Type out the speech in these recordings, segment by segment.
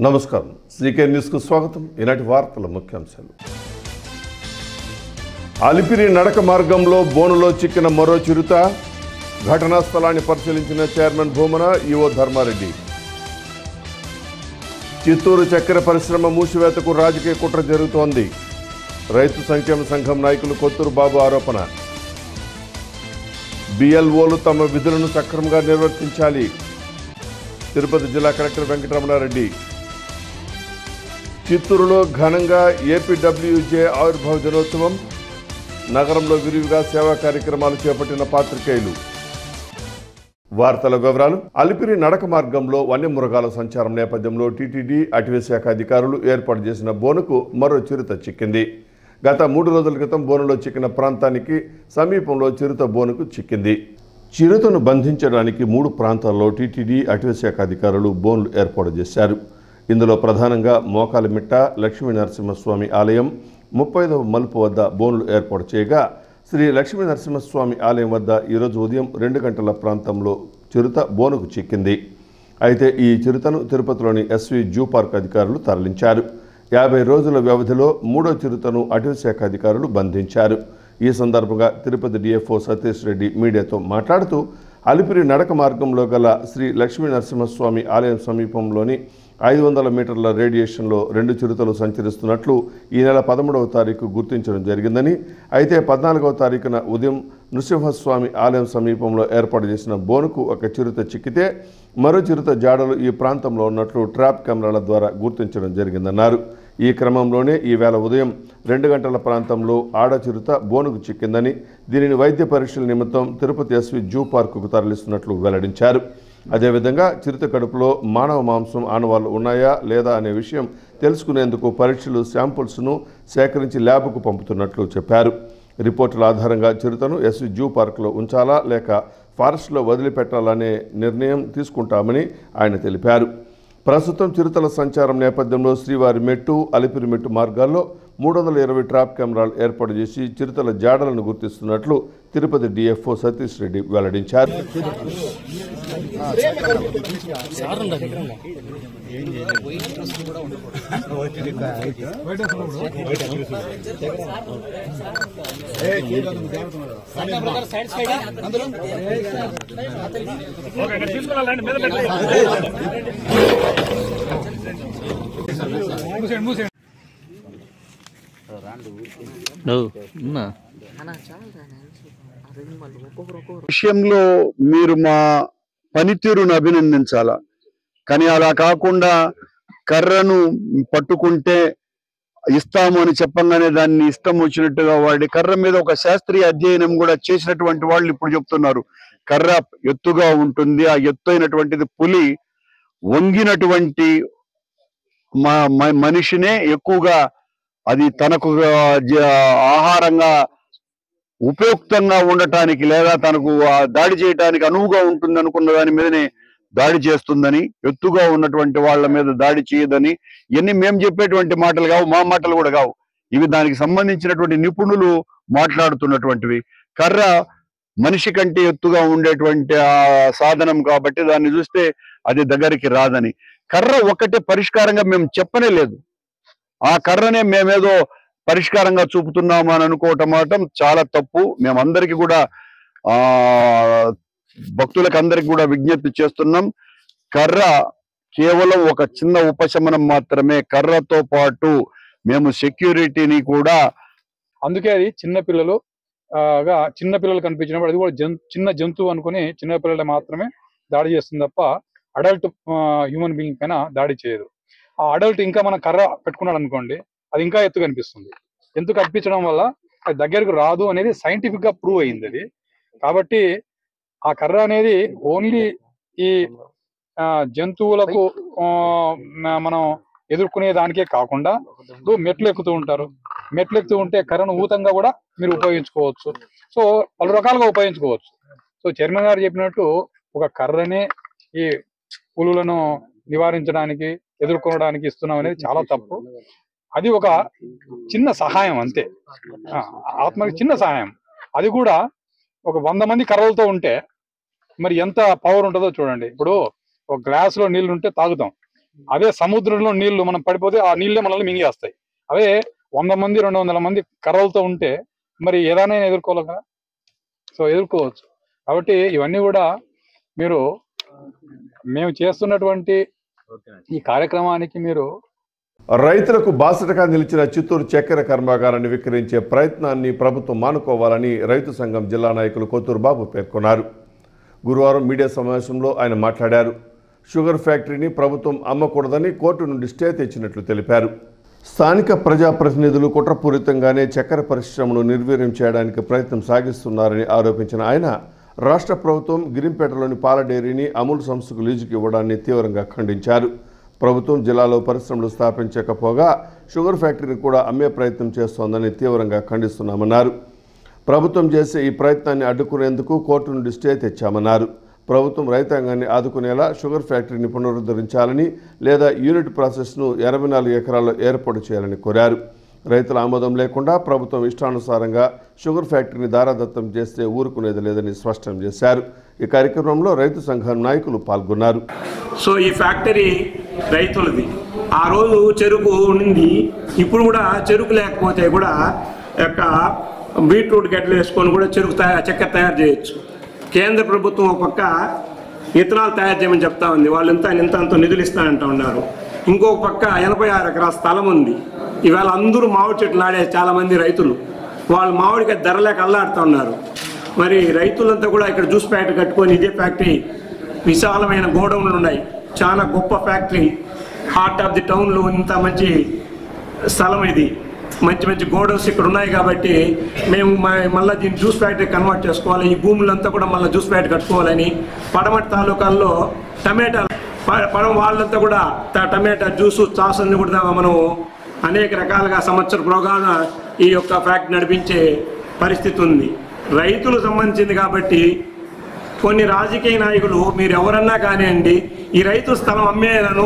నమస్కారం శ్రీకే న్యూస్కు స్వాగతం ఈనాటి వార్తల ముఖ్యాంశాలు అలిపిరి నడక మార్గంలో బోనులో చిక్కిన మరో చిరుత ఘటనా స్థలాన్ని పరిశీలించిన చైర్మన్ భూమన ఈవో ధర్మారెడ్డి చిత్తూరు చక్కెర పరిశ్రమ మూసివేతకు రాజకీయ కుట్ర జరుగుతోంది రైతు సంక్షేమ సంఘం నాయకులు కొత్తూరు బాబు ఆరోపణ బిఎల్ఓలు తమ విధులను సక్రమంగా నిర్వర్తించాలి తిరుపతి జిల్లా కలెక్టర్ వెంకటరమణారెడ్డి చిత్తూరులో ఘనంగా ఏపీడబ్ల్యూజే ఆవిర్భావ దినోత్సవం నగరంలో విరివిగా సేవా కార్యక్రమాలు చేపట్టిన పాత్రికేయులు వార్తల వివరాలు అలిపిరి నడక మార్గంలో వన్యమృగాల సంచారం నేపథ్యంలో టీటీడీ అటవీ శాఖ అధికారులు ఏర్పాటు చేసిన బోనుకు మరో చిరుత చిక్కింది గత మూడు రోజుల క్రితం బోనులో చిక్కిన ప్రాంతానికి సమీపంలో చిరుత బోనుకు చిక్కింది చిరుతను బంధించడానికి మూడు ప్రాంతాల్లో టీటీడీ అటవీ శాఖ అధికారులు బోన్లు ఏర్పాటు చేశారు ఇందులో ప్రధానంగా మోకాలిమిట్ట లక్ష్మీ నరసింహస్వామి ఆలయం ముప్పైదవ మలుపు వద్ద బోన్లు ఏర్పాటు చేయగా శ్రీ లక్ష్మీ నరసింహస్వామి ఆలయం వద్ద ఈరోజు ఉదయం రెండు గంటల ప్రాంతంలో చిరుత బోనుకు చిక్కింది అయితే ఈ చిరుతను తిరుపతిలోని ఎస్వి జూ పార్క్ అధికారులు తరలించారు యాభై రోజుల వ్యవధిలో మూడో చిరుతను అటవీ శాఖ అధికారులు బంధించారు ఈ సందర్భంగా తిరుపతి డిఎఫ్ఓ సతీష్ రెడ్డి మీడియాతో మాట్లాడుతూ అలిపిరి నడక మార్గంలో గల శ్రీ లక్ష్మీ నరసింహస్వామి ఆలయం సమీపంలోని ఐదు వందల మీటర్ల రేడియేషన్లో రెండు చిరుతలు సంచరిస్తున్నట్లు ఈ నెల పదమూడవ తారీఖు గుర్తించడం జరిగిందని అయితే పద్నాలుగవ తారీఖున ఉదయం నృసింహస్వామి ఆలయం సమీపంలో ఏర్పాటు చేసిన బోనుకు ఒక చిరుత చిక్కితే మరో చిరుత జాడలు ఈ ప్రాంతంలో ఉన్నట్లు ట్రాప్ కెమెరాల ద్వారా గుర్తించడం జరిగిందన్నారు ఈ క్రమంలోనే ఈ వేళ ఉదయం రెండు గంటల ప్రాంతంలో ఆడ చిరుత బోనుకు చిక్కిందని దీనిని వైద్య పరీక్షల నిమిత్తం తిరుపతి ఎస్వి జూ పార్కుకు తరలిస్తున్నట్లు వెల్లడించారు అదేవిధంగా చిరుత కడుపులో మానవ మాంసం ఆనవాళ్లు ఉన్నాయా లేదా అనే విషయం తెలుసుకునేందుకు పరీక్షలు శాంపుల్స్ను సేకరించి ల్యాబ్కు పంపుతున్నట్లు చెప్పారు రిపోర్టుల ఆధారంగా చిరుతను ఎస్వి జూ పార్కులో ఉంచాలా లేక ఫారెస్ట్లో వదిలిపెట్టాలనే నిర్ణయం తీసుకుంటామని ఆయన తెలిపారు ప్రస్తుతం చిరుతల సంచారం నేపథ్యంలో శ్రీవారి మెట్టు అలిపిరి మెట్టు మార్గాల్లో మూడు వందల ఇరవై ట్రాప్ కెమెరాలు ఏర్పాటు చేసి చిరుతల జాడలను గుర్తిస్తున్నట్లు తిరుపతి డిఎఫ్ఓ సతీష్ రెడ్డి వెల్లడించారు నువ్వు ఉన్నా విషయంలో మీరు మా పనితీరును అభినందించాలా కానీ అలా కాకుండా కర్రను పట్టుకుంటే ఇస్తాము అని చెప్పంగానే దాన్ని ఇష్టం వచ్చినట్టుగా వాడి కర్ర మీద ఒక శాస్త్రీయ అధ్యయనం కూడా చేసినటువంటి వాళ్ళు ఇప్పుడు చెప్తున్నారు కర్ర ఎత్తుగా ఉంటుంది ఆ ఎత్తు అయినటువంటిది పులి వంగినటువంటి మా మ- మనిషినే ఎక్కువగా అది తనకు ఆ, జ- ఆహారంగా ఉపయుక్తంగా ఉండటానికి లేదా తనకు ఆ దాడి చేయటానికి అనువుగా ఉంటుంది అనుకున్న దాని మీదనే దాడి చేస్తుందని ఎత్తుగా ఉన్నటువంటి వాళ్ళ మీద దాడి చేయదని ఇవన్నీ మేము చెప్పేటువంటి మాటలు కావు మా మాటలు కూడా కావు ఇవి దానికి సంబంధించినటువంటి నిపుణులు మాట్లాడుతున్నటువంటివి కర్ర మనిషి కంటే ఎత్తుగా ఉండేటువంటి ఆ సాధనం కాబట్టి దాన్ని చూస్తే అది దగ్గరికి రాదని కర్ర ఒక్కటే పరిష్కారంగా మేము చెప్పనే లేదు ఆ కర్రనే మేమేదో పరిష్కారంగా చూపుతున్నాము అని అనుకోవటం మాత్రం చాలా తప్పు మేమందరికి కూడా ఆ భక్తులకు అందరికి కూడా విజ్ఞప్తి చేస్తున్నాం కర్ర కేవలం ఒక చిన్న ఉపశమనం మాత్రమే కర్రతో పాటు మేము సెక్యూరిటీని కూడా అందుకే అది చిన్న పిల్లలు ఆ, గా చిన్న పిల్లలు కనిపించినప్పుడు అది కూడా జన్ చిన్న జంతువు అనుకుని చిన్న పిల్లలు మాత్రమే దాడి చేస్తుంది తప్ప అడల్ట్ హ్యూమన్ బీయింగ్ పైన దాడి చేయదు ఆ అడల్ట్ ఇంకా మనం కర్ర పెట్టుకున్నాడు అనుకోండి అది ఇంకా ఎత్తు కనిపిస్తుంది ఎత్తు కనిపించడం వల్ల అది దగ్గరకు రాదు అనేది సైంటిఫిక్ గా ప్రూవ్ అయింది అది కాబట్టి ఆ కర్ర అనేది ఓన్లీ ఈ ఆ, జంతువులకు ఆ, మ- మనం ఎదుర్కొనే దానికే కాకుండా ఇప్పుడు మెట్లు ఎక్కుతూ ఉంటారు మెట్లు ఎక్కుతూ ఉంటే కర్రను ఊతంగా కూడా మీరు ఉపయోగించుకోవచ్చు సో పలు రకాలుగా ఉపయోగించుకోవచ్చు సో చైర్మన్ గారు చెప్పినట్టు ఒక కర్రనే ఈ పులులను నివారించడానికి ఎదుర్కొనడానికి ఇస్తున్నాం అనేది చాలా తప్పు అది ఒక చిన్న సహాయం అంతే ఆ, ఆత్మకి చిన్న సహాయం అది కూడా ఒక వంద మంది కర్రలతో ఉంటే మరి ఎంత పవర్ ఉంటుందో చూడండి ఇప్పుడు ఒక గ్లాస్ లో నీళ్లు ఉంటే తాగుతాం అదే సముద్రంలో నీళ్లు మనం పడిపోతే ఆ నీళ్ళే మనల్ని మింగేస్తాయి అవే వంద మంది రెండు వందల మంది కర్రలతో ఉంటే మరి ఏదైనా ఎదుర్కోవాలి కదా సో ఎదుర్కోవచ్చు కాబట్టి ఇవన్నీ కూడా మీరు మేము చేస్తున్నటువంటి ఈ కార్యక్రమానికి మీరు రైతులకు బాసటగా నిలిచిన చిత్తూరు చక్కెర కర్మాగారాన్ని విక్రయించే ప్రయత్నాన్ని ప్రభుత్వం మానుకోవాలని రైతు సంఘం జిల్లా నాయకులు కొత్తూరు బాబు పేర్కొన్నారు గురువారం మీడియా సమావేశంలో ఆయన మాట్లాడారు షుగర్ ఫ్యాక్టరీని ప్రభుత్వం అమ్మకూడదని కోర్టు నుండి స్టే తెచ్చినట్లు తెలిపారు స్థానిక ప్రజాప్రతినిధులు కుట్రపూరితంగానే చక్కెర పరిశ్రమను నిర్వీర్యం చేయడానికి ప్రయత్నం సాగిస్తున్నారని ఆరోపించిన ఆయన రాష్ట్ర ప్రభుత్వం గిరింపేటలోని పాల డైరీని అమూల్ సంస్థకు లీజుకు ఇవ్వడాన్ని తీవ్రంగా ఖండించారు ప్రభుత్వం జిల్లాలో పరిశ్రమలు స్థాపించకపోగా షుగర్ ఫ్యాక్టరీని కూడా అమ్మే ప్రయత్నం చేస్తోందని తీవ్రంగా ఖండిస్తున్నామన్నారు ప్రభుత్వం చేసే ఈ ప్రయత్నాన్ని అడ్డుకునేందుకు కోర్టు నుండి స్టే తెచ్చామన్నారు ప్రభుత్వం రైతాంగాన్ని ఆదుకునేలా షుగర్ ఫ్యాక్టరీని పునరుద్ధరించాలని లేదా యూనిట్ ప్రాసెస్ను ఎనభై నాలుగు ఎకరాల్లో ఏర్పాటు చేయాలని కోరారు రైతుల ఆమోదం లేకుండా ప్రభుత్వం ఇష్టానుసారంగా షుగర్ ఫ్యాక్టరీని దారాదత్తం చేస్తే ఊరుకునేది లేదని స్పష్టం చేశారు ఈ కార్యక్రమంలో రైతు సంఘం నాయకులు పాల్గొన్నారు సో ఈ ఫ్యాక్టరీ రైతులది ఆ రోజు చెరుకు ఉండింది ఇప్పుడు కూడా చెరుకు లేకపోతే కూడా యొక్క బీట్రూట్ గడ్డలు వేసుకొని కూడా చెరుకు తయారు చక్కెర తయారు చేయొచ్చు కేంద్ర ప్రభుత్వం ఒక పక్క ఇథనాల్ తయారు చేయమని చెప్తా ఉంది వాళ్ళు ఇంత ఇంత అంత నిధులు ఇస్తానంటా ఉన్నారు ఇంకొక పక్క ఎనభై ఆరు ఎకరాల స్థలం ఉంది ఇవాళ అందరూ మామిడి చెట్లు నాడే చాలా మంది రైతులు వాళ్ళు మామిడికి ధర లేక అల్లాడుతూ ఉన్నారు మరి రైతులంతా కూడా ఇక్కడ జ్యూస్ ప్యాకెట్ కట్టుకొని ఇదే ఫ్యాక్టరీ విశాలమైన గోడౌన్లు ఉన్నాయి చాలా గొప్ప ఫ్యాక్టరీ హార్ట్ ఆఫ్ ది టౌన్లో ఇంత మంచి స్థలం ఇది మంచి మంచి గోడౌన్స్ ఇక్కడ ఉన్నాయి కాబట్టి మేము మ- మళ్ళీ దీన్ని జ్యూస్ ఫ్యాక్టరీ కన్వర్ట్ చేసుకోవాలి ఈ భూములంతా కూడా మళ్ళీ జ్యూస్ ఫ్యాక్టరీ కట్టుకోవాలని పడమటి తాలూకాల్లో టమాటా ప- పడమ వాళ్ళంతా కూడా ట- టమాటా జ్యూసు చాస్ అన్ని కూడా మనం అనేక రకాలుగా సంవత్సర ప్రోగాన ఈ యొక్క ఫ్యాక్టరీ నడిపించే పరిస్థితి ఉంది రైతులకు సంబంధించింది కాబట్టి కొన్ని రాజకీయ నాయకులు మీరు ఎవరన్నా కానివ్వండి ఈ రైతు స్థలం అమ్మేయాలను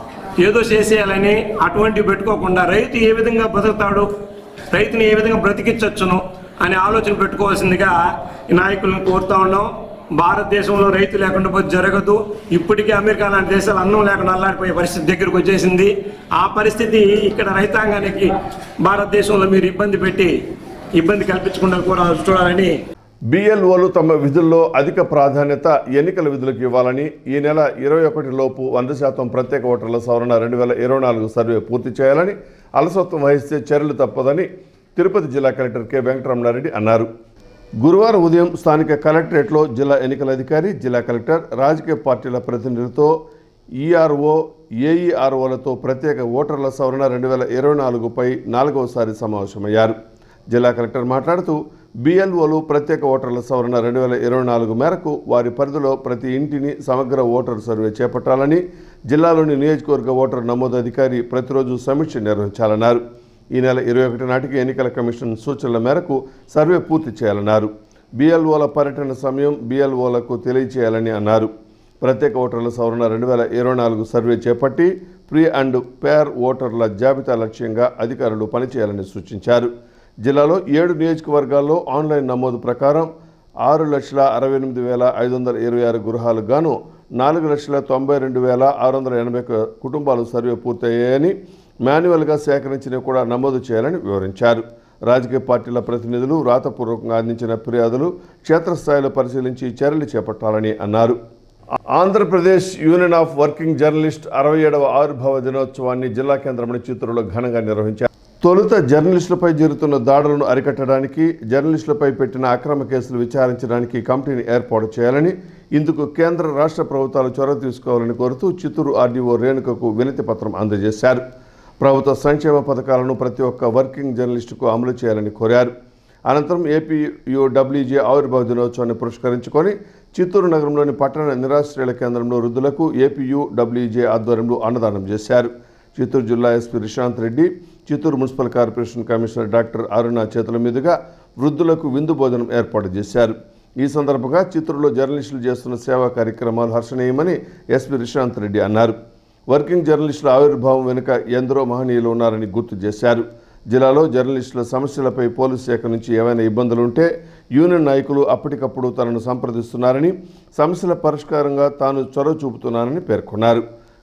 ఏదో చేసేయాలని అటువంటివి పెట్టుకోకుండా రైతు ఏ విధంగా బ్రతుకుతాడు రైతుని ఏ విధంగా బ్రతికించవచ్చును అనే ఆలోచన పెట్టుకోవాల్సిందిగా ఈ నాయకులను కోరుతా ఉన్నాం భారతదేశంలో రైతు లేకుండా పోతే జరగదు ఇప్పటికే అమెరికా లాంటి దేశాలు అన్నం లేకుండా అల్లాడిపోయే పరిస్థితి దగ్గరకు వచ్చేసింది ఆ పరిస్థితి ఇక్కడ రైతాంగానికి భారతదేశంలో మీరు ఇబ్బంది పెట్టి ఇబ్బంది కల్పించకుండా కూడా చూడాలని బిఎల్ఓలు తమ విధుల్లో అధిక ప్రాధాన్యత ఎన్నికల విధులకు ఇవ్వాలని ఈ నెల ఇరవై ఒకటి లోపు వంద శాతం ప్రత్యేక ఓటర్ల సవరణ రెండు వేల ఇరవై నాలుగు సర్వే పూర్తి చేయాలని అలసత్వం వహిస్తే చర్యలు తప్పదని తిరుపతి జిల్లా కలెక్టర్ కె వెంకటరమణారెడ్డి అన్నారు గురువారం ఉదయం స్థానిక కలెక్టరేట్లో జిల్లా ఎన్నికల అధికారి జిల్లా కలెక్టర్ రాజకీయ పార్టీల ప్రతినిధులతో ఈఆర్ఓ ఏఈఆర్ఓలతో ప్రత్యేక ఓటర్ల సవరణ రెండు వేల ఇరవై నాలుగుపై నాలుగవసారి సమావేశమయ్యారు జిల్లా కలెక్టర్ మాట్లాడుతూ బిఎల్ఓలు ప్రత్యేక ఓటర్ల సవరణ రెండు వేల ఇరవై నాలుగు మేరకు వారి పరిధిలో ప్రతి ఇంటిని సమగ్ర ఓటర్ సర్వే చేపట్టాలని జిల్లాలోని నియోజకవర్గ ఓటర్ నమోదు అధికారి ప్రతిరోజు సమీక్ష నిర్వహించాలన్నారు ఈ నెల ఇరవై ఒకటి నాటికి ఎన్నికల కమిషన్ సూచనల మేరకు సర్వే పూర్తి చేయాలన్నారు బిఎల్ఓల పర్యటన సమయం బిఎల్ఓలకు తెలియచేయాలని అన్నారు ప్రత్యేక ఓటర్ల సవరణ రెండు వేల ఇరవై నాలుగు సర్వే చేపట్టి ప్రీ అండ్ పేర్ ఓటర్ల జాబితా లక్ష్యంగా అధికారులు పనిచేయాలని సూచించారు జిల్లాలో ఏడు నియోజకవర్గాల్లో ఆన్లైన్ నమోదు ప్రకారం ఆరు లక్షల అరవై ఎనిమిది వేల ఐదు వందల ఇరవై ఆరు గృహాలకు గాను నాలుగు లక్షల తొంభై రెండు వేల ఆరు వందల ఎనభై ఒక్క కుటుంబాలు సర్వే పూర్తయ్యాయని మాన్యువల్గా సేకరించినవి కూడా నమోదు చేయాలని వివరించారు రాజకీయ పార్టీల ప్రతినిధులు రాతపూర్వకంగా అందించిన ఫిర్యాదులు క్షేత్రస్థాయిలో పరిశీలించి చర్యలు చేపట్టాలని అన్నారు Andhra Pradesh union of working journalist అరవై ఏడవ ఆవిర్భావ దినోత్సవాన్ని జిల్లా కేంద్రమైన చిత్తూరులో ఘనంగా నిర్వహించారు తొలుత జర్నలిస్టులపై జరుగుతున్న దాడులను అరికట్టడానికి జర్నలిస్టులపై పెట్టిన అక్రమ కేసులు విచారించడానికి కమిటీని ఏర్పాటు చేయాలని ఇందుకు కేంద్ర రాష్ట్ర ప్రభుత్వాలు చొరవ తీసుకోవాలని కోరుతూ చిత్తూరు ఆర్డీఓ రేణుకకు వినతి పత్రం అందజేశారు ప్రభుత్వ సంక్షేమ పథకాలను ప్రతి ఒక్క వర్కింగ్ జర్నలిస్టుకు అమలు చేయాలని కోరారు అనంతరం ఏపీయూడబ్ల్యూజే ఆవిర్భావ దినోత్సవాన్ని పురస్కరించుకొని చిత్తూరు నగరంలోని పట్టణ నిరాశ్రయుల కేంద్రంలో వృద్ధులకు ఏపీయూడబ్ల్యూజే ఆధ్వర్యంలో అన్నదానం చేశారు చిత్తూరు జిల్లా S P Rishanth Reddy Chittoor municipal corporation commissioner doctor Aruna చేతుల మీదుగా వృద్ధులకు విందు భోజనం ఏర్పాటు చేశారు ఈ సందర్భంగా చిత్తూరులో జర్నలిస్టులు చేస్తున్న సేవా కార్యక్రమాలు హర్షణీయమని ఎస్పీ రిషాంత్ రెడ్డి అన్నారు వర్కింగ్ జర్నలిస్టుల ఆవిర్భావం వెనుక ఎందరో మహనీయులు ఉన్నారని గుర్తు చేశారు జిల్లాలో జర్నలిస్టుల సమస్యలపై పోలీసు శాఖ నుంచి ఏవైనా ఇబ్బందులు ఉంటే యూనియన్ నాయకులు అప్పటికప్పుడు తనను సంప్రదిస్తున్నారని సమస్యల పరిష్కారంగా తాను చొరవ చూపుతున్నానని పేర్కొన్నారు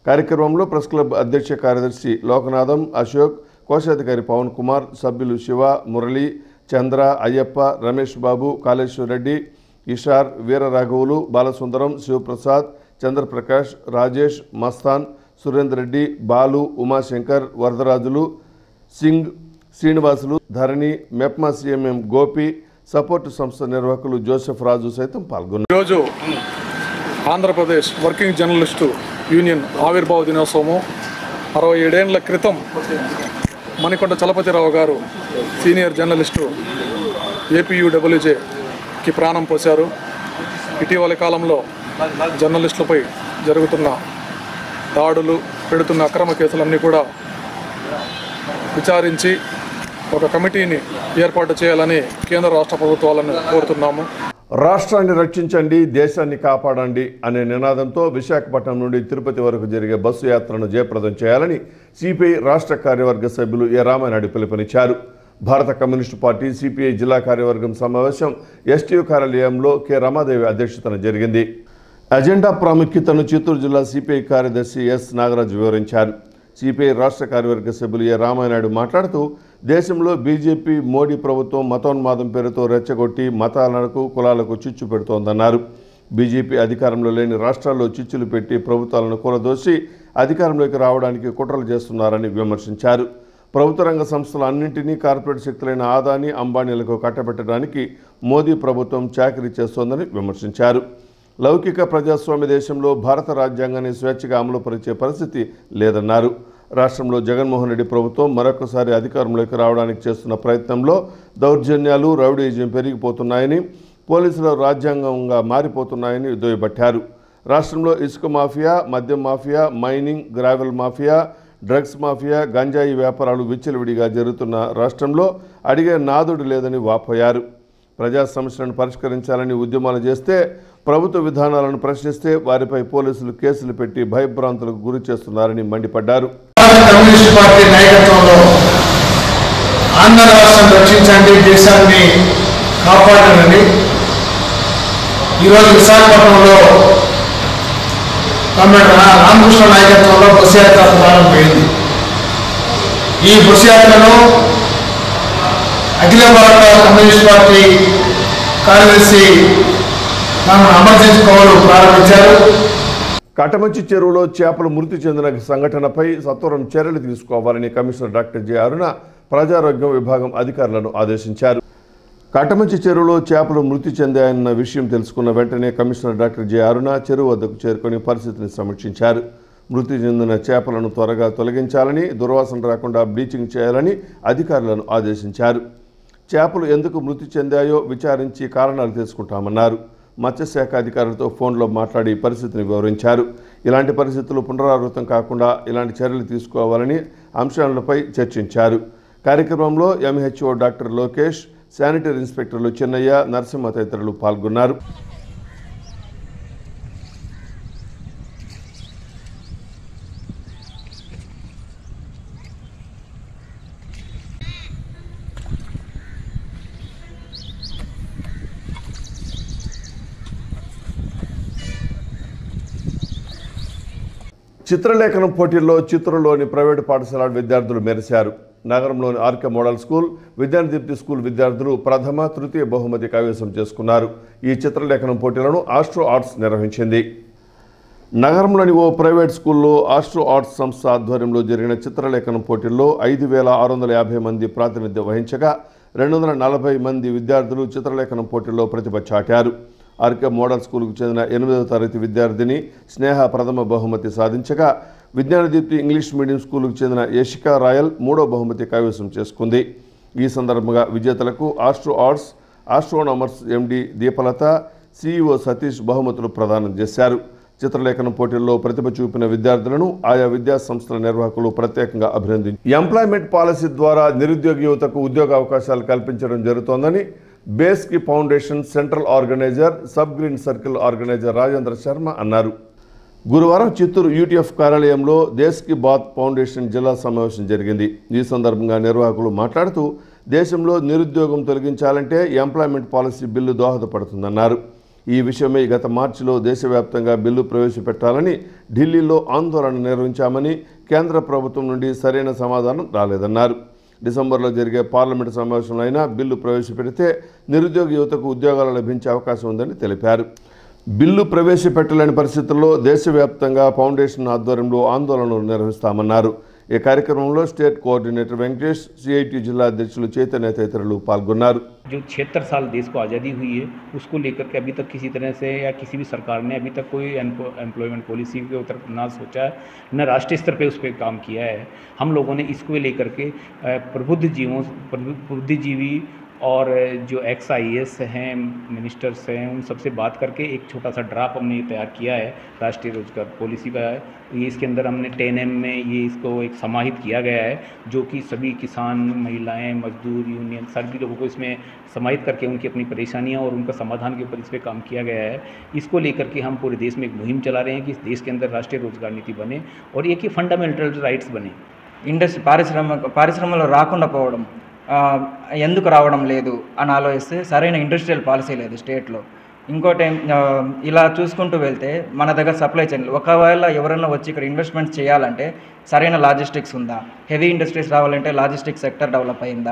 కార్యక్రమంలో ప్రెస్ క్లబ్ అధ్యక్ష కార్యదర్శి లోకనాథం అశోక్ కోశాధికారి పవన్ కుమార్ సభ్యులు శివ మురళి చంద్ర అయ్యప్ప రమేష్ బాబు కాళేశ్వర్ రెడ్డి ఇషార్ వీరరాఘవులు Balasundaram Sivaprasad Chandraprakash Rajesh Mastan Surender Reddy Balu Umashankar Varadarajulu Singh Srinivasulu Dharani MEPMA C M M Gopi support సంస్థ నిర్వాహకులు జోసెఫ్ రాజు సైతం పాల్గొన్నారు ఈరోజు ఆంధ్రప్రదేశ్ వర్కింగ్ జర్నలిస్టు యూనియన్ ఆవిర్భావ దినోత్సవము అరవై ఏడేళ్ల క్రితం మణికొండ చలపతిరావు గారు సీనియర్ జర్నలిస్టు ఏపీయూడబ్ల్యూజేకి ప్రాణం పోశారు ఇటీవలి కాలంలో జర్నలిస్టులపై జరుగుతున్న దాడులు పెడుతున్న అక్రమ కేసులన్నీ కూడా విచారించి ఒక కమిటీని ఏర్పాటు చేయాలని కేంద్ర రాష్ట్ర ప్రభుత్వాలను కోరుతున్నాము రాష్ట్రాన్ని రక్షించండి దేశాన్ని కాపాడండి అనే నినాదంతో విశాఖపట్నం నుండి తిరుపతి వరకు జరిగే బస్సు యాత్రను జయప్రదం చేయాలని సిపిఐ రాష్ట్ర కార్యవర్గ సభ్యులు ఏ రామానాయుడు పిలుపునిచ్చారు భారత కమ్యూనిస్టు పార్టీ సిపిఐ జిల్లా కార్యవర్గం సమావేశం ఎస్టీయూ కార్యాలయంలో కె రమాదేవి అధ్యక్షతన జరిగింది అజెండా ప్రాముఖ్యతను చిత్తూరు జిల్లా సిపిఐ కార్యదర్శి ఎస్ నాగరాజు వివరించారు సిపిఐ రాష్ట్ర కార్యవర్గ సభ్యులు ఏ రామానాయుడు మాట్లాడుతూ దేశంలో బీజేపీ మోడీ ప్రభుత్వం మతోన్మాదం పేరుతో రెచ్చగొట్టి మతాలకు కులాలకు చిచ్చు పెడుతోందన్నారు బీజేపీ అధికారంలో లేని రాష్ట్రాల్లో చిచ్చులు పెట్టి ప్రభుత్వాలను కూలదోసి అధికారంలోకి రావడానికి కుట్రలు చేస్తున్నారని విమర్శించారు ప్రభుత్వ రంగ సంస్థల అన్నింటినీ కార్పొరేట్ శక్తులైన ఆదాని అంబానీలకు కట్టబెట్టడానికి మోదీ ప్రభుత్వం చాకరీ చేస్తోందని విమర్శించారు లౌకిక ప్రజాస్వామ్య దేశంలో భారత రాజ్యాంగాన్ని స్వేచ్ఛగా అమలుపరిచే పరిస్థితి లేదన్నారు రాష్ట్రంలో జగన్మోహన్ రెడ్డి ప్రభుత్వం మరొకసారి అధికారంలోకి రావడానికి చేస్తున్న ప్రయత్నంలో దౌర్జన్యాలు రౌడీజం పెరిగిపోతున్నాయని పోలీసులు రాజ్యాంగంగా మారిపోతున్నాయని దుయ్యబట్టారు రాష్ట్రంలో ఇసుక మాఫియా మద్యం mafia mining gravel mafia drugs mafia గంజాయి వ్యాపారాలు విచ్చలవిడిగా జరుగుతున్న రాష్ట్రంలో అడిగే నాదుడు లేదని వాపోయారు ప్రజా సమస్యలను పరిష్కరించాలని ఉద్యమాలు చేస్తే ప్రభుత్వ విధానాలను ప్రశ్నిస్తే వారిపై పోలీసులు కేసులు పెట్టి భయభ్రాంతులకు గురి చేస్తున్నారని మండిపడ్డారు భారత కమ్యూనిస్ట్ పార్టీ నాయకత్వంలో ఆంధ్ర రాష్ట్రం రక్షించండి దేశాన్ని కాపాడండి ఈరోజు విశాఖపట్నంలో కామ్రేడ్ రా- రామకృష్ణ నాయకత్వంలో బస్సు యాత్ర ప్రారంభమైంది ఈ బస్సు యాత్రను అఖిల భారత కమ్యూనిస్ట్ పార్టీ కార్యదర్శి మనం అమర్జిత్ కౌలు ప్రారంభించారు కటమంచి చెరువులో చేపలు మృతి చెందిన సంఘటనపై సత్వరం చర్యలు తీసుకోవాలని కమిషనర్ డాక్టర్ జె అరుణ ప్రజారోగ్యం విభాగం అధికారులను ఆదేశించారు కటమంచి చెరువులో చేపలు మృతి చెందాయన్న విషయం తెలుసుకున్న వెంటనే కమిషనర్ డాక్టర్ జె అరుణ చెరువు వద్దకు చేరుకొని పరిస్థితిని సమీక్షించారు మృతి చెందిన చేపలను త్వరగా తొలగించాలని దుర్వాసన రాకుండా బ్లీచింగ్ చేయాలని అధికారులను ఆదేశించారు చేపలు ఎందుకు మృతి చెందాయో విచారించి కారణాలు తెలుసుకుంటామన్నారు మత్స్యశాఖ అధికారులతో ఫోన్లో మాట్లాడి పరిస్థితిని వివరించారు ఇలాంటి పరిస్థితులు పునరావృతం కాకుండా ఇలాంటి చర్యలు తీసుకోవాలని అంశాలపై చర్చించారు కార్యక్రమంలో ఎంహెచ్ఓ డాక్టర్ లోకేష్ శానిటరీ ఇన్స్పెక్టర్లు చిన్నయ్య నరసింహ తదితరులు పాల్గొన్నారు చిత్రలేఖనం పోటీల్లో చిత్తూరులోని ప్రైవేటు పాఠశాల విద్యార్థులు మెరిశారు నగరంలోని ఆర్కే మోడల్ స్కూల్ విద్యార్థి స్కూల్ విద్యార్థులు ప్రథమ తృతీయ బహుమతి కైవసం చేసుకున్నారు ఈ చిత్రలేఖనం పోటీలను ఆస్ట్రో ఆర్ట్స్ నిర్వహించింది నగరంలోని ఓ ప్రైవేట్ స్కూల్లో ఆస్ట్రో ఆర్ట్స్ సంస్థ ఆధ్వర్యంలో జరిగిన చిత్రలేఖనం పోటీల్లో ఐదు వేల ఆరు వందల యాభై మంది ప్రాతినిధ్యం వహించగా రెండు వందల నలభై మంది విద్యార్థులు చిత్రలేఖనం పోటీల్లో ప్రతిభ చాటారు ఆర్కే మోడల్ స్కూల్కు చెందిన ఎనిమిదవ తరగతి విద్యార్థిని స్నేహ ప్రథమ బహుమతి సాధించగా విజ్ఞానదీప్తి ఇంగ్లీష్ మీడియం స్కూలుకు చెందిన యశికా రాయల్ మూడో బహుమతి కైవసం చేసుకుంది ఈ సందర్భంగా విజేతలకు Astro Arts astronomers MD Deepalatha CEO Satish బహుమతులు ప్రదానం చేశారు చిత్రలేఖనం పోటీల్లో ప్రతిభ చూపిన విద్యార్థులను ఆయా విద్యా సంస్థల నిర్వాహకులు ప్రత్యేకంగా అభినందించారు ఎంప్లాయ్మెంట్ పాలసీ ద్వారా నిరుద్యోగ యువతకు ఉద్యోగ అవకాశాలు కల్పించడం జరుగుతోందని బేస్కి foundation central organizer sub green circle organizer Rajendra Sharma అన్నారు గురువారం చిత్తూరు యూటీఎఫ్ కార్యాలయంలో దేశ్ కి బాత్ ఫౌండేషన్ జిల్లా సమావేశం జరిగింది ఈ సందర్భంగా నిర్వాహకులు మాట్లాడుతూ దేశంలో నిరుద్యోగం తొలగించాలంటే ఎంప్లాయ్మెంట్ పాలసీ బిల్లు దోహదపడుతుందన్నారు ఈ విషయమై గత మార్చిలో దేశవ్యాప్తంగా బిల్లు ప్రవేశపెట్టాలని ఢిల్లీలో ఆందోళన నిర్వహించామని కేంద్ర ప్రభుత్వం నుండి సరైన సమాధానం రాలేదన్నారు డిసెంబర్లో జరిగే పార్లమెంటు సమావేశంలో అయినా బిల్లు ప్రవేశపెడితే నిరుద్యోగ యువతకు ఉద్యోగాలు లభించే అవకాశం ఉందని తెలిపారు బిల్లు ప్రవేశపెట్టలేని పరిస్థితుల్లో దేశవ్యాప్తంగా ఫౌండేషన్ ఆధ్వర్యంలో ఆందోళనలు నిర్వహిస్తామన్నారు ఈ కార్యక్రమంలో స్టేట్ కోఆర్డినేటర్ వెంకటేష్ సిఐటి జిల్లా అధ్యక్షులు చైతన్య తదితరులు పాల్గొన్నారు जो छिहत्तर साल देश को आज़ादी हुई है उसको लेकर के अभी तक किसी तरह से या किसी भी सरकार ने अभी तक कोई एम्प्लॉयमेंट पॉलिसी के उतर ना सोचा है न राष्ट्रीय स्तर पे उस पर काम किया है हम लोगों ने इसको लेकर के अ, प्रबुद्ध जीवों प्रबु- बुद्धिजीवी और जो ex I A S ministers हैं उन सबसे बात करके एक छोटा सा ड्राफ्ट हमने तैयार किया है राष्ट्रीय रोजगार पॉलिसी का है ये इसके अंदर हमने टेन एम में ये इसको एक समाहित किया गया है जो कि सभी किसान महिलाएं मजदूर यूनियन सभी लोगों को इसमें समाहित करके उनकी अपनी परेशानियां और उनका समाधान के ऊपर इस पर काम किया गया है इसको लेकर के हम पूरे देश में एक मुहिम चला रहे हैं कि इस देश के अंदर राष्ट्रीय रोजगार नीति बने और ये कि फंडामेंटल राइट्स बने ఇండస్ట్రీ పారిశ్రమ పరిశ్రమలు రాకుండా పోవడం ఆ, ఎందుకు రావడం లేదు అని ఆలోచిస్తే సరైన ఇండస్ట్రియల్ పాలసీ లేదు స్టేట్లో ఇంకోటి ఏం, ఆ, ఇలా చూసుకుంటూ వెళ్తే మన దగ్గర సప్లై చైన్ ఒకవేళ ఎవరైనా వచ్చి ఇక్కడ ఇన్వెస్ట్మెంట్స్ చేయాలంటే సరైన లాజిస్టిక్స్ ఉందా హెవీ ఇండస్ట్రీస్ రావాలంటే లాజిస్టిక్స్ సెక్టర్ డెవలప్ అయిందా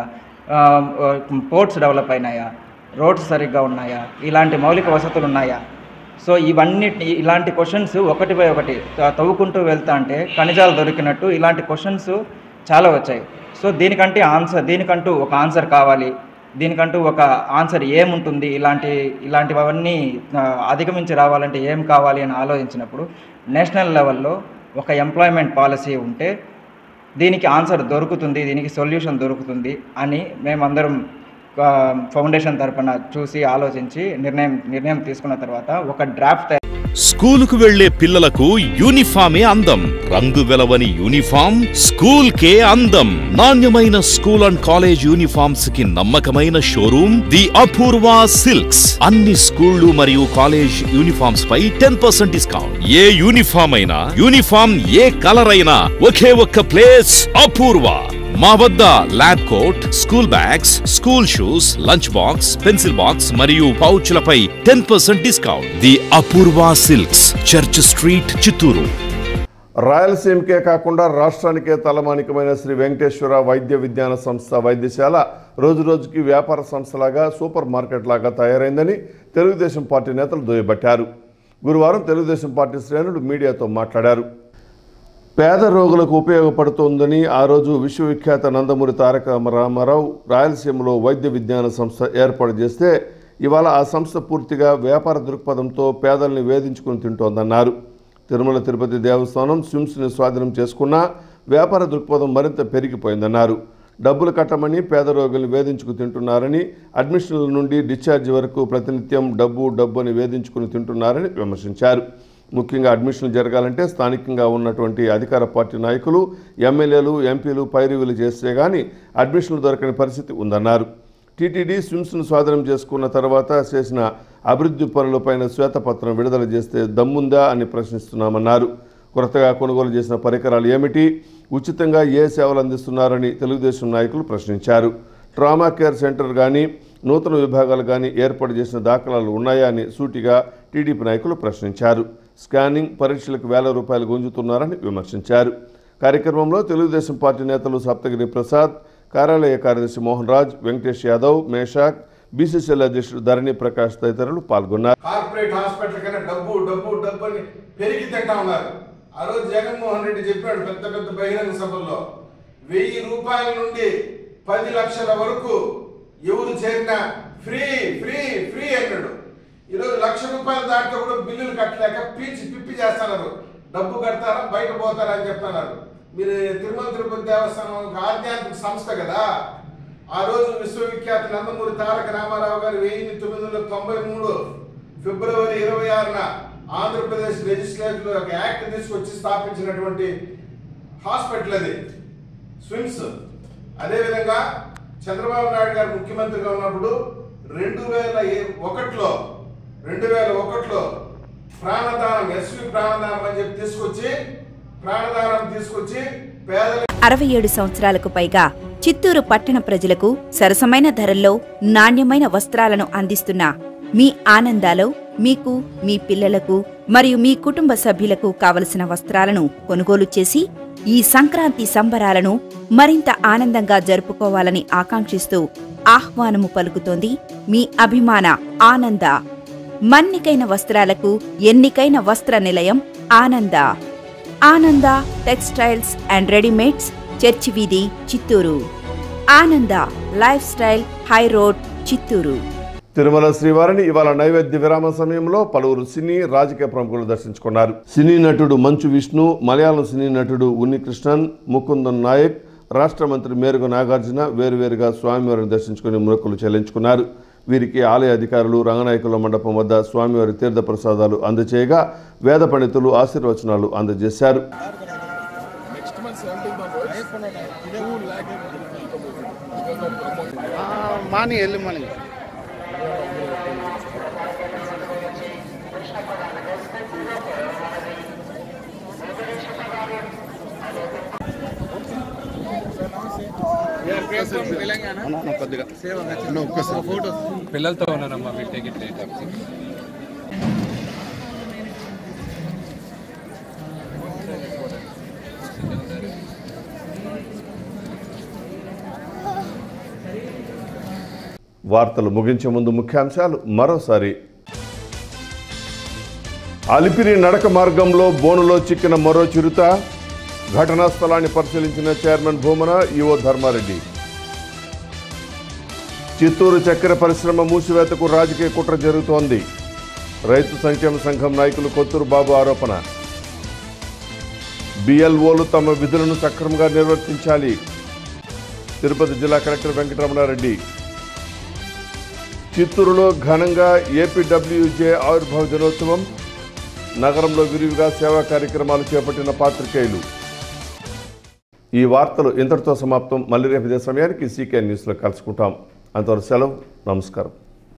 పోర్ట్స్ డెవలప్ అయినాయా రోడ్స్ సరిగ్గా ఉన్నాయా ఇలాంటి మౌలిక వసతులు ఉన్నాయా సో ఇవన్నీ ఇలాంటి క్వశ్చన్స్ ఒకటిపై ఒకటి త- తవ్వుకుంటూ వెళ్తా అంటే ఖనిజాలు దొరికినట్టు ఇలాంటి క్వశ్చన్స్ చాలా వచ్చాయి సో దీనికంటే ఆన్సర్ దీనికంటూ ఒక ఆన్సర్ కావాలి దీనికంటూ ఒక ఆన్సర్ ఏముంటుంది ఇలాంటి ఇలాంటివన్నీ ఆ, అధిగమించి రావాలంటే ఏం కావాలి అని ఆలోచించినప్పుడు నేషనల్ లెవెల్లో ఒక ఎంప్లాయ్మెంట్ పాలసీ ఉంటే దీనికి ఆన్సర్ దొరుకుతుంది దీనికి సొల్యూషన్ దొరుకుతుంది అని మేమందరం ఆ, ఫౌండేషన్ తరపున చూసి ఆలోచించి నిర్ణయం నిర్ణయం తీసుకున్న తర్వాత ఒక డ్రాఫ్ట్ స్కూలుకు వెళ్లే పిల్లలకు యూనిఫామే అందం రంగు వెలవని యూనిఫామ్ స్కూల్ కే అందం నాణ్యమైన స్కూల్ అండ్ కాలేజ్ యూనిఫామ్స్ కి నమ్మకమైన షోరూమ్ ది అపూర్వ సిల్క్స్ అన్ని స్కూళ్లు మరియు కాలేజ్ యూనిఫామ్స్ పై టెన్ పర్సెంట్ డిస్కౌంట్ ఏ యూనిఫామ్ అయినా యూనిఫామ్ ఏ కలర్ అయినా ఒకే ఒక్క ప్లేస్ అపూర్వ మా వద్ద lab coat school bags school shoes lunch box pencil box మరియు పౌచ్లపై ten percent discount the Apoorva Silks Church Street Chittoor రాయలసీమకే కాకుండా రాష్ట్రానికే తలమానికమైన శ్రీ వెంకటేశ్వర వైద్య విజ్ఞాన సంస్థ వైద్యశాల రోజురోజుకి వ్యాపార సంస్థలాగా సూపర్ మార్కెట్ లాగా తయారైందని తెలుగుదేశం పార్టీ నేతలు దుయ్యబట్టారు గురువారం తెలుగుదేశం పార్టీ శ్రేణులు మీడియాతో మాట్లాడారు పేద రోగులకు ఉపయోగపడుతోందని ఆ రోజు విశ్వవిఖ్యాత నందమూరి తారక రామారావు రాయలసీమలో వైద్య విజ్ఞాన సంస్థ ఏర్పాటు చేస్తే ఇవాళ ఆ సంస్థ పూర్తిగా వ్యాపార దృక్పథంతో పేదల్ని వేధించుకుని తింటోందన్నారు తిరుమల తిరుపతి దేవస్థానం స్విమ్స్ని స్వాధీనం చేసుకున్నా వ్యాపార దృక్పథం మరింత పెరిగిపోయిందన్నారు డబ్బులు కట్టమని పేద రోగుల్ని వేధించుకు తింటున్నారని అడ్మిషన్ల నుండి డిశ్చార్జ్ వరకు ప్రతినిత్యం డబ్బు డబ్బు అని వేధించుకుని తింటున్నారని విమర్శించారు ముఖ్యంగా అడ్మిషన్లు జరగాలంటే స్థానికంగా ఉన్నటువంటి అధికార పార్టీ నాయకులు ఎమ్మెల్యేలు ఎంపీలు పైరువులు చేస్తే గాని అడ్మిషన్లు దొరకని పరిస్థితి ఉందన్నారు టీటీడీ స్విమ్స్ను స్వాధీనం చేసుకున్న తర్వాత చేసిన అభివృద్ధి పనులపైన శ్వేతపత్రం విడుదల చేస్తే దమ్ముందా అని ప్రశ్నిస్తున్నామన్నారు కొత్తగా కొనుగోలు చేసిన పరికరాలు ఏమిటి ఉచితంగా ఏ సేవలు అందిస్తున్నారని తెలుగుదేశం నాయకులు ప్రశ్నించారు ట్రామా కేర్ సెంటర్ కానీ నూతన విభాగాలు కానీ ఏర్పాటు చేసిన దాఖలాలు ఉన్నాయా అని సూటిగా టీడీపీ నాయకులు ప్రశ్నించారు స్కానింగ్ పరీక్షలకు వేల రూపాయలు గుంజుతున్నారని విమర్శించారు కార్యక్రమంలో తెలుగుదేశం పార్టీ నేతలు సప్తగిరి ప్రసాద్ కార్యాలయ కార్యదర్శి మోహన్ రాజ్ వెంకటేష్ యాదవ్ మేషాక్ బీసీసీఎల్ అధ్యక్షుడు ధరణి ప్రకాష్ తదితరులు పాల్గొన్నారు కార్పొరేట్ హాస్పిటల్ కన్నా డబ్బు డబ్బు డబ్బు అని పెరిగి తింటా ఉన్నారు ఆ రోజు జగన్మోహన్ రెడ్డి చెప్పాడు పెద్ద పెద్ద బహిరంగ సభల్లో వెయ్యి రూపాయల నుండి పది లక్షల వరకు ఎవరు చేరినా ఫ్రీ ఫ్రీ ఫ్రీ అన్నాడు ఈరోజు లక్ష రూపాయలు దాటితే కూడా బిల్లులు కట్టలేక పీల్చి పిప్పి చేస్తున్నారు డబ్బు కడతారా బయట పోతారా అని చెప్తున్నారు మీరు తిరుమల తిరుపతి దేవస్థానం ఒక ఆధ్యాత్మిక సంస్థ కదా ఆ రోజు విశ్వవిఖ్యాత నందమూరి తారక రామారావు గారు వెయ్యి తొమ్మిది వందల తొంభై మూడు ఫిబ్రవరి ఇరవై ఆరున ఆంధ్రప్రదేశ్ లెజిస్లేటివ్ ఒక యాక్ట్ తీసుకొచ్చి స్థాపించినటువంటి హాస్పిటల్ అది స్విమ్స్ అదేవిధంగా చంద్రబాబు నాయుడు గారు ముఖ్యమంత్రిగా ఉన్నప్పుడు రెండు వేల ఏ- ఒకటిలో రెండు వేల ఒకటిలో ప్రాణదానం ఎస్వి ప్రాణదానం అని చెప్పి తీసుకొచ్చి ప్రాణదానం తీసుకొచ్చి పేదల అరవై ఏడు సంవత్సరాలకు పైగా చిత్తూరు పట్టణ ప్రజలకు సరసమైన ధరల్లో నాణ్యమైన వస్త్రాలను అందిస్తున్న మీ ఆనందాలో మీకు మీ పిల్లలకు మరియు మీ కుటుంబ సభ్యులకు కావలసిన వస్త్రాలను కొనుగోలు చేసి ఈ సంక్రాంతి సంబరాలను మరింత ఆనందంగా జరుపుకోవాలని ఆకాంక్షిస్తూ ఆహ్వానము పలుకుతోంది మీ అభిమాన ఆనంద మన్నికైన వస్త్రాలకు ఎన్నికైన వస్త్ర నిలయం ఆనంద ఆనంద టెక్స్టైల్స్ అండ్ రెడీమేడ్స్ చర్చి వీధి Chittoor Ananda lifestyle high road Chittoor Tirumala శ్రీవారిని ఇవాళ నైవేద్య విరామ సమయంలో పలువురు సినీ రాజకీయ ప్రముఖులు దర్శించుకున్నారు సినీ నటుడు మంచు విష్ణు మలయాళం సినీ నటుడు ఉన్నికృష్ణన్ ముకుందన్ నాయక్ రాష్ట్ర మంత్రి మేరుగు నాగార్జున వేరువేరుగా స్వామివారిని దర్శించుకుని మొక్కులు చెల్లించుకున్నారు వీరికి ఆలయ అధికారులు రంగనాయకుల మండపం వద్ద స్వామివారి తీర్థ ప్రసాదాలు అందజేయగా వేద పండితులు ఆశీర్వచనాలు అందజేశారు మార్నింగ్ ఎర్లీ మార్నింగ్ కొద్దిగా ఫోటో పిల్లలతో ఉన్నారమ్మా మీరు టికెట్ లేట్ వార్తలు ముగించే ముందు ముఖ్యాంశాలు మరోసారి అలిపిరి నడక మార్గంలో బోనులో చిక్కిన మరో చిరుత ఘటనా స్థలాన్ని పరిశీలించిన చైర్మన్ భూమన ఈవో ధర్మారెడ్డి చిత్తూరు చక్కెర పరిశ్రమ మూసివేతకు రాజకీయ కుట్ర జరుగుతోంది రైతు సంక్షేమ సంఘం నాయకులు కొత్తూరు బాబు ఆరోపణ బిఎల్ఓలు తమ విధులను సక్రమంగా నిర్వర్తించాలి తిరుపతి జిల్లా కలెక్టర్ వెంకటరమణారెడ్డి చిత్తూరులో ఘనంగా ఏపీడబ్ల్యూజే ఆవిర్భావ దినోత్సవం నగరంలో విరివిగా సేవా కార్యక్రమాలు చేపట్టిన పాత్రికేయులు ఈ వార్తలు ఇంతటితో సమాప్తం మళ్ళీ రేపు ఇదే సమయానికి సీకే న్యూస్లో కలుసుకుంటాం అంతవరకు సెలవు నమస్కారం